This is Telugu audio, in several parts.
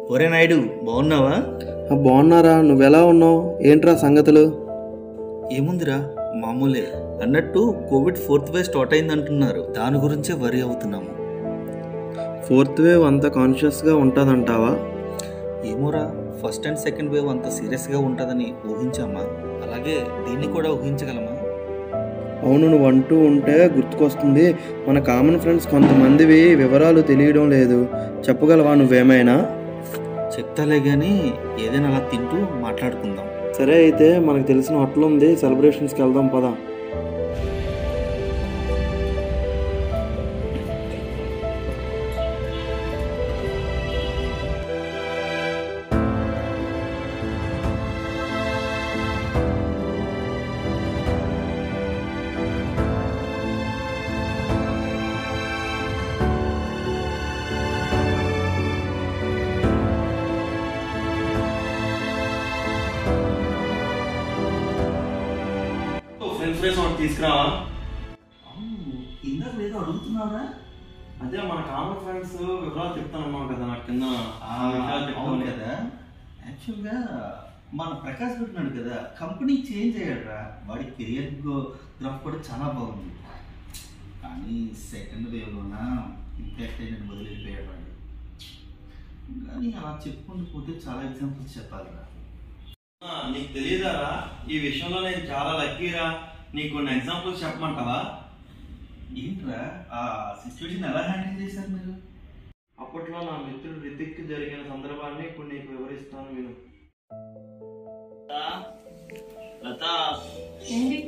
ఒరే నాయుడు బాగున్నావా ఆ, బాగున్నారా నువ్వెలా ఉన్నావు ఏంట్రా సంగతులు ఏముందిరా మామూలే అన్నట్టు కోవిడ్ ఫోర్త్ వేవ్ స్టార్ట్ అయింది అంటున్నారు దాని గురించే వరి అవుతున్నాము ఫోర్త్ వేవ్ అంత కాన్షియస్గా ఉంటుందంటావా ఏమోరా ఫస్ట్ అండ్ సెకండ్ వేవ్ అంత సీరియస్గా ఉంటుందని ఊహించామా అలాగే దీన్ని కూడా ఊహించగలమా అవును నువ్వు అంటూ ఉంటే గుర్తుకొస్తుంది మన కామన్ ఫ్రెండ్స్ కొంతమందివి వివరాలు తెలియడం లేదు చెప్పగలవా నువ్వేమైనా చెప్తాలే కానీ ఏదైనా అలా తింటూ మాట్లాడుకుందాం సరే అయితే మనకు తెలిసిన హోటల్ ఉంది సెలబ్రేషన్స్కి వెళ్దాం పదా ఫ్రెండ్స్ ఫ్రెండ్స్ ఒకటి తీసుకురావా ఇందాక లేదో అడుగుతున్నారా అదే మన కామన్ ఫ్రెండ్స్ వివరాలు చెప్తానమ్మా కదా నాకు కింద ఆ విషయాలు అవును చెప్తాను కదా యాక్చువల్గా మన ప్రకాష్ పెట్టినాడు కదా కంపెనీ చేంజ్ అయ్యాడురా వాడి కెరియర్ గ్రాఫ్ కూడా చాలా బాగుంది కానీ సెకండ్ వేవ్లోన ఇంపాక్ట్ అయిన వదిలిపోయాడు వాడు కానీ అలా చెప్పుకుంటూ పోతే చాలా ఎగ్జాంపుల్స్ చెప్పాలిరా ఆ, నీకు తెలియదారా ఈ విషయంలో నేను చాలా లక్కీరా నీకు కొన్ని ఎగ్జాంపుల్స్ చెప్పమంటావా ఏంట్రా ఆ సిచ్యువేషన్ ఎలా హ్యాండిల్ చేశారు మీరు అప్పట్లో నా మిత్రుడు రితిక్ జరిగిన సందర్భాన్ని ఇప్పుడు నీకు వివరిస్తాను విను లత ఏంటి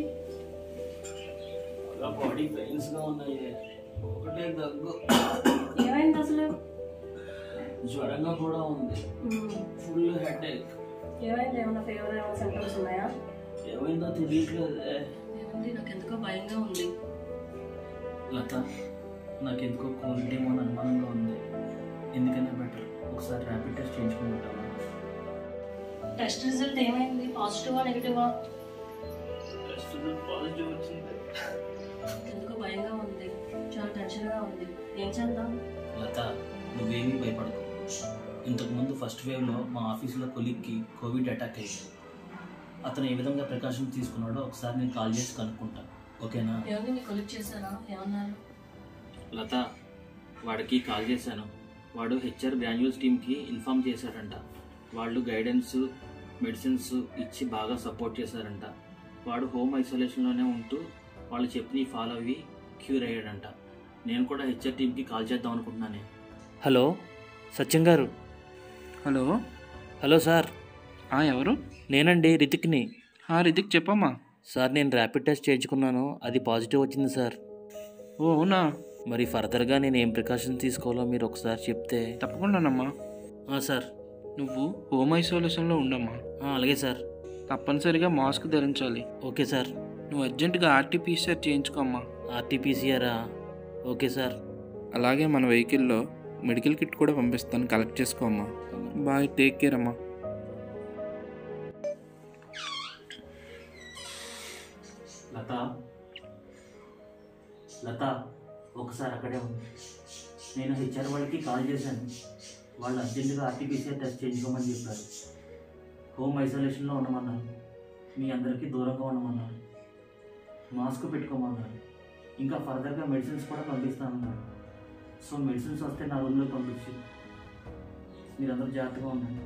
బాడీ పెయిన్స్ గా ఉన్నాయి ఒకటే దగ్గు ఏమైంది అసలు జ్వరంగా కూడా ఉంది మ్మ్. ఫుల్ హెడ్ ఏమైంది ఏమైనా ఫీవర్ ఏమైనా సింటమ్స్ ఉన్నాయా ఏమైందో తెలియట్లేదు ఏమైంది నాకు ఎందుకో భయంగా ఉంది లత నాకు ఎందుకో కోవిడ్ ఏమో అని అనుమానంగా ఉంది ఎందుకనే బెటర్ ఒకసారి ర్యాపిడ్ టెస్ట్ చేయించుకుంటాను టెస్ట్ రిజల్ట్ ఏమైంది పాజిటివా నెగిటివా పాజిటివ్ వచ్చింది ఎందుకో భయంగా ఉంది చాలా టెన్షన్గా ఉంది ఏం చేద్దాం లత నువ్వేమీ భయపడకు ఇంతకుముందు ఫస్ట్ వేవ్లో మా ఆఫీసులో కొలీగ్కి కోవిడ్ అటాక్ అయ్యింది అతను ఏ విధంగా ప్రికాషన్ తీసుకున్నాడో ఒకసారి నేను కాల్ చేసి కనుక్కుంటా ఓకేనా ఏమైంది మీకు కొలిక్ చేశారా ఏమన్నారు లత వాడికి కాల్ చేశాను వాడు హెచ్ఆర్ గ్రాన్యూల్స్ టీమ్కి ఇన్ఫామ్ చేశాడంట వాళ్ళు గైడెన్స్ మెడిసిన్స్ ఇచ్చి బాగా సపోర్ట్ చేశారంట వాడు హోమ్ ఐసోలేషన్లోనే ఉంటూ వాళ్ళు చెప్పి ఫాలో అయ్యి క్యూర్ అయ్యాడంట నేను కూడా హెచ్ఆర్ టీమ్కి కాల్ చేద్దాం అనుకుంటున్నానే హలో సత్యం గారు హలో హలో సార్ ఆ, ఎవరు నేనండి రితిక్ని ఆ, రితిక్ చెప్పమ్మా సార్ నేను ర్యాపిడ్ టెస్ట్ చేయించుకున్నాను అది పాజిటివ్ వచ్చింది సార్ ఓ అవునా మరి ఫర్దర్గా నేను ఏం ప్రికాషన్ తీసుకోవాలో మీరు ఒకసారి చెప్తే తప్పకుండానమ్మా ఆ, సార్ నువ్వు హోమ్ ఐసోలేషన్లో ఉండమ్మా ఆ, అలాగే సార్ తప్పనిసరిగా మాస్క్ ధరించాలి ఓకే సార్ నువ్వు అర్జెంటుగా ఆర్టీపీసీఆర్ చేయించుకోమ్మా ఆర్టీపీసీఆరా ఓకే సార్ అలాగే మన వెహికల్లో మెడికల్ కిట్ కూడా పంపిస్తాను కలెక్ట్ చేసుకోమ్మా బాయ్ టేక్ కేర్ అమ్మా లత లత ఒకసారి అక్కడే ఉంది నేను హెచ్ఆర్ వాళ్ళకి కాల్ చేశాను వాళ్ళు అర్జెంటుగా ఆర్టీపీసీఆర్ టెస్ట్ చేయించుకోమని చెప్పారు హోమ్ ఐసోలేషన్లో ఉండమన్నారు మీ అందరికీ దూరంగా ఉండమన్నారు మాస్క్ పెట్టుకోమన్నారు ఇంకా ఫర్దర్గా మెడిసిన్స్ కూడా పంపిస్తానన్నారు సో మెడిసిన్స్ వస్తే నా రూమ్లో పంపించి మీరందరూ జాగ్రత్తగా ఉండండి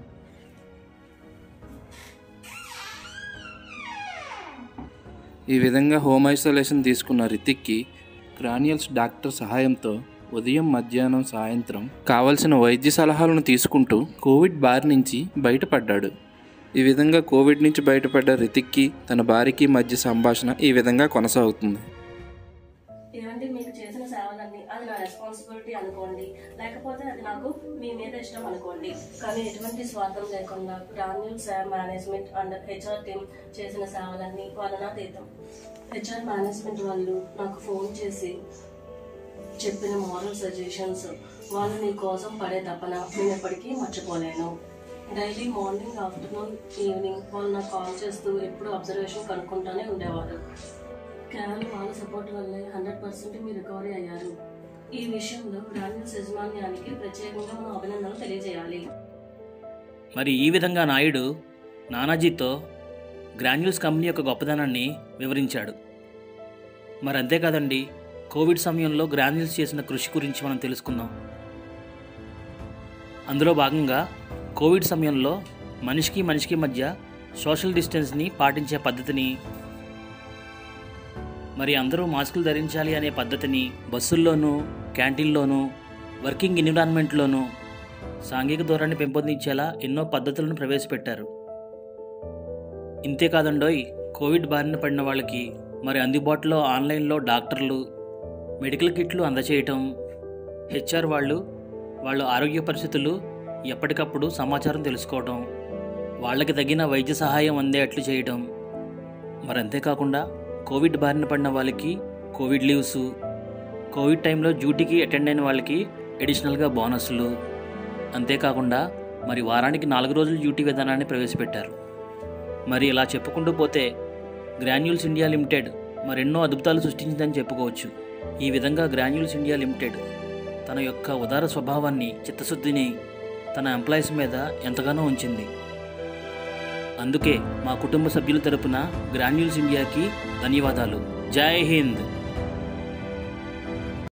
ఈ విధంగా హోమ్ ఐసోలేషన్ తీసుకున్న రితిక్కి క్రానియల్స్ డాక్టర్ సహాయంతో ఉదయం మధ్యాహ్నం సాయంత్రం కావలసిన వైద్య సలహాలను తీసుకుంటూ కోవిడ్ బారి నుంచి బయటపడ్డాడు ఈ విధంగా కోవిడ్ నుంచి బయటపడ్డ రితిక్కి తన భార్యకి మధ్య సంభాషణ ఈ విధంగా కొనసాగుతుంది ఏమంటే మీకు చేసిన సేవలన్నీ అది నా రెస్పాన్సిబిలిటీ అనుకోండి లేకపోతే అది నాకు మీ మీద ఇష్టం అనుకోండి కానీ ఎటువంటి స్వార్థం లేకుండా గ్రాన్యూల్ సేవ్ మేనేజ్మెంట్ అండ్ హెచ్ఆర్ టీమ్ చేసిన సేవలన్నీ వలనాతీతం హెచ్ఆర్ మేనేజ్మెంట్ వాళ్ళు నాకు ఫోన్ చేసి చెప్పిన మోరల్ సజెషన్స్ వాళ్ళు నీ కోసం పడే తపన నేను ఎప్పటికీ మర్చిపోలేను డైలీ మార్నింగ్ ఆఫ్టర్నూన్ ఈవినింగ్ వాళ్ళు నాకు కాల్ చేస్తూ ఎప్పుడు అబ్జర్వేషన్ కనుక్కుంటానే ఉండేవారు కేవలం వాళ్ళ సపోర్ట్ వల్లే హండ్రెడ్ పర్సెంట్ మీరు రికవరీ అయ్యారు ఈ విషయంలో గ్రాన్యూల్స్ యజమాన్యానికి ప్రత్యేకంగా మనం అభినందనలు తెలియజేయాలి మరి ఈ విధంగా నాయుడు నానాజీతో గ్రాన్యూల్స్ కంపెనీ యొక్క గొప్పదనాన్ని వివరించాడు మరి అంతేకాదండి కోవిడ్ సమయంలో గ్రాన్యూల్స్ చేసిన కృషి గురించి మనం తెలుసుకుందాం అందులో భాగంగా కోవిడ్ సమయంలో మనిషికి మనిషికి మధ్య సోషల్ డిస్టెన్స్ని పాటించే పద్ధతిని మరి అందరూ మాస్కులు ధరించాలి అనే పద్ధతిని బస్సుల్లోనూ క్యాంటీన్లోనూ వర్కింగ్ ఎన్విరాన్మెంట్లోనూ సాంఘిక దూరాన్ని పెంపొందించేలా ఎన్నో పద్ధతులను ప్రవేశపెట్టారు ఇంతే కాదండోయ్ కోవిడ్ బారిన పడిన వాళ్ళకి మరి అందుబాటులో ఆన్లైన్లో డాక్టర్లు మెడికల్ కిట్లు అందచేయటం హెచ్ఆర్ వాళ్ళు వాళ్ళ ఆరోగ్య పరిస్థితులు ఎప్పటికప్పుడు సమాచారం తెలుసుకోవటం వాళ్ళకి తగిన వైద్య సహాయం అందేట్లు చేయటం మరి అంతేకాకుండా కోవిడ్ బారిన పడిన వాళ్ళకి కోవిడ్ లీవ్స్ కోవిడ్ టైంలో డ్యూటీకి అటెండ్ అయిన వాళ్ళకి అడిషనల్గా బోనస్లు అంతేకాకుండా మరి వారానికి నాలుగు రోజులు డ్యూటీ విధానాన్ని ప్రవేశపెట్టారు మరి ఇలా చెప్పుకుంటూ పోతే గ్రాన్యూల్స్ ఇండియా లిమిటెడ్ మరెన్నో అద్భుతాలు సృష్టించిందని చెప్పుకోవచ్చు ఈ విధంగా గ్రాన్యూల్స్ ఇండియా లిమిటెడ్ తన యొక్క ఉదార స్వభావాన్ని చిత్తశుద్ధిని తన ఎంప్లాయీస్ మీద ఎంతగానో ఉంచింది అందుకే మా కుటుంబ సభ్యుల తరపున గ్రాన్యూల్స్ ఇండియాకి ధన్యవాదాలు జై హింద్